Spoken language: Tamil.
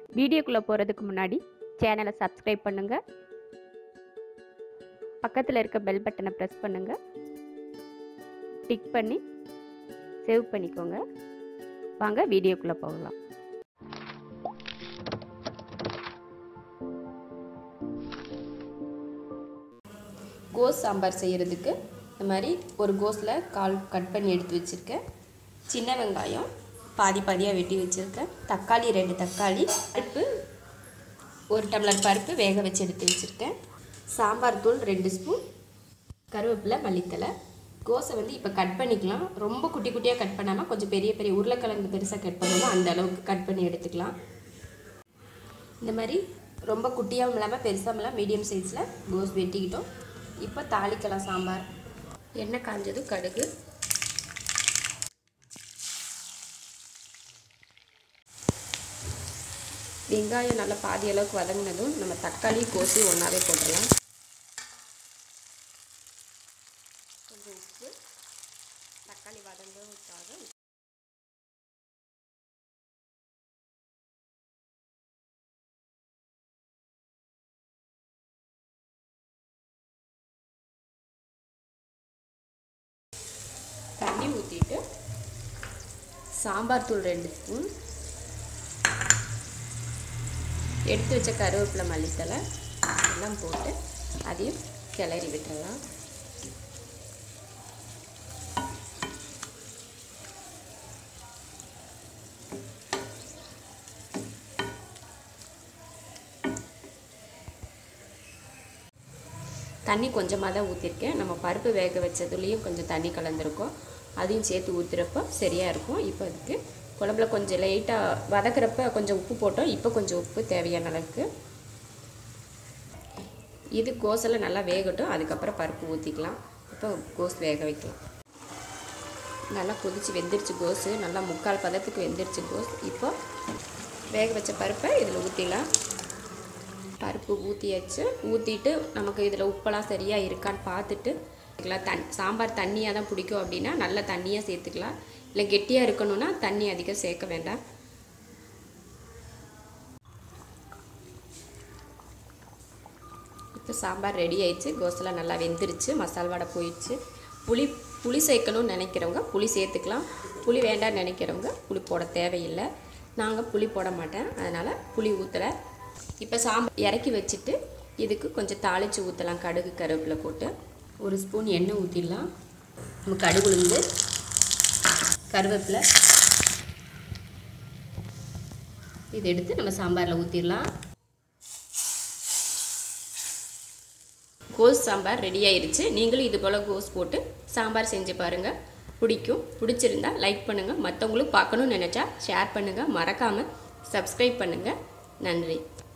வீடியோக்குள்ளே போகிறதுக்கு முன்னாடி சேனலை சப்ஸ்கிரைப் பண்ணுங்கள் பக்கத்தில் இருக்க பெல் பட்டனை ப்ரெஸ் பண்ணுங்கள் டிக் பண்ணி சேவ் பண்ணிக்கோங்க வாங்க வீடியோக்குள்ளே போகலாம் கோஸ் சாம்பார் செய்கிறதுக்கு இந்த மாதிரி ஒரு கோஸில் கால் கட் பண்ணி எடுத்து வச்சுருக்கேன் சின்ன வெங்காயம் பாதி பாதியாக வெட்டி வச்சுருக்கேன் தக்காளி ரெண்டு தக்காளி பருப்பு ஒரு டம்ளர் பருப்பு வேக வச்சு எடுத்து வச்சுருக்கேன் சாம்பார் தூள் ரெண்டு ஸ்பூன் கருவேப்பிலை மல்லித்தலை கோஸை வந்து இப்போ கட் பண்ணிக்கலாம் ரொம்ப குட்டி குட்டியாக கட் பண்ணாமல் கொஞ்சம் பெரிய பெரிய உருளைக்கிழங்கு பெருசாக கட் பண்ணாமல் அந்த அளவுக்கு கட் பண்ணி எடுத்துக்கலாம் இந்த மாதிரி ரொம்ப குட்டியாகவும் இல்லாமல் பெருசாகவும் இல்லாமல் மீடியம் சைஸில் கோஸ் வெட்டிக்கிட்டோம் இப்போ தாளிக்கலாம் சாம்பார் எண்ணெய் காஞ்சதும் கடுகு வெங்காயம் நல்லா பாதி அளவுக்கு வதங்கினதும் நம்ம தக்காளி கோசி ஒன்றாவே போட்டுடலாம் கொஞ்சம் உப்பு தக்காளி வதங்கிறதுக்காக தண்ணி ஊற்றிட்டு சாம்பார் தூள் ரெண்டு ஸ்பூன் எடுத்து வச்ச கருவேப்பிலை மல்லித்தலை எல்லாம் போட்டு அதையும் கிளறி விட்டுறலாம் தண்ணி கொஞ்சமாக தான் ஊற்றிருக்கேன் நம்ம பருப்பு வேக வச்சதுலேயும் கொஞ்சம் தண்ணி கலந்துருக்கோம் அதையும் சேர்த்து ஊற்றுறப்போ சரியாக இருக்கும் இப்போ அதுக்கு குழம்புல கொஞ்சம் லைட்டாக வதக்குறப்ப கொஞ்சம் உப்பு போட்டோம் இப்போ கொஞ்சம் உப்பு தேவையான அளவுக்கு இது கோஸெல்லாம் நல்லா வேகட்டும் அதுக்கப்புறம் பருப்பு ஊற்றிக்கலாம் இப்போ கோஸ் வேக வைக்கலாம் நல்லா கொதித்து வெந்துருச்சு கோஸு நல்லா முக்கால் பதத்துக்கு வெந்துருச்சு கோஸ் இப்போ வேக வச்ச பருப்பை இதில் ஊற்றிடலாம் பருப்பு ஊற்றியாச்சு ஊற்றிட்டு நமக்கு இதில் உப்பெல்லாம் சரியாக இருக்கான்னு பார்த்துட்டு தன் சாம்பார் தண்ணியாக தான் பிடிக்கும் அப்படின்னா நல்லா தண்ணியாக சேர்த்துக்கலாம் இல்லை கெட்டியாக இருக்கணும்னா தண்ணி அதிகம் சேர்க்க வேண்டாம் இப்போ சாம்பார் ரெடி ஆயிடுச்சு கோசெல்லாம் நல்லா வெந்துருச்சு மசால் வடை போயிடுச்சு புளி புளி சேர்க்கணும்னு நினைக்கிறவங்க புளி சேர்த்துக்கலாம் புளி வேண்டாம்னு நினைக்கிறவங்க புளி போட தேவையில்லை நாங்கள் புளி போட மாட்டேன் அதனால் புளி ஊற்றலை இப்போ சாம்பார் இறக்கி வச்சுட்டு இதுக்கு கொஞ்சம் தாளித்து ஊற்றலாம் கடுகு கருவேப்பிலை போட்டு ஒரு ஸ்பூன் எண்ணெய் ஊற்றிடலாம் நம்ம கடுகு உளுந்து கருவேப்பிலை இது எடுத்து நம்ம சாம்பாரில் ஊற்றிடலாம் கோஸ் சாம்பார் ரெடி ஆயிருச்சு நீங்களும் இது போல் கோஸ் போட்டு சாம்பார் செஞ்சு பாருங்கள் பிடிக்கும் பிடிச்சிருந்தா லைக் பண்ணுங்கள் மற்றவங்களும் பார்க்கணும்னு நினச்சா ஷேர் பண்ணுங்கள் மறக்காமல் சப்ஸ்கிரைப் பண்ணுங்கள் நன்றி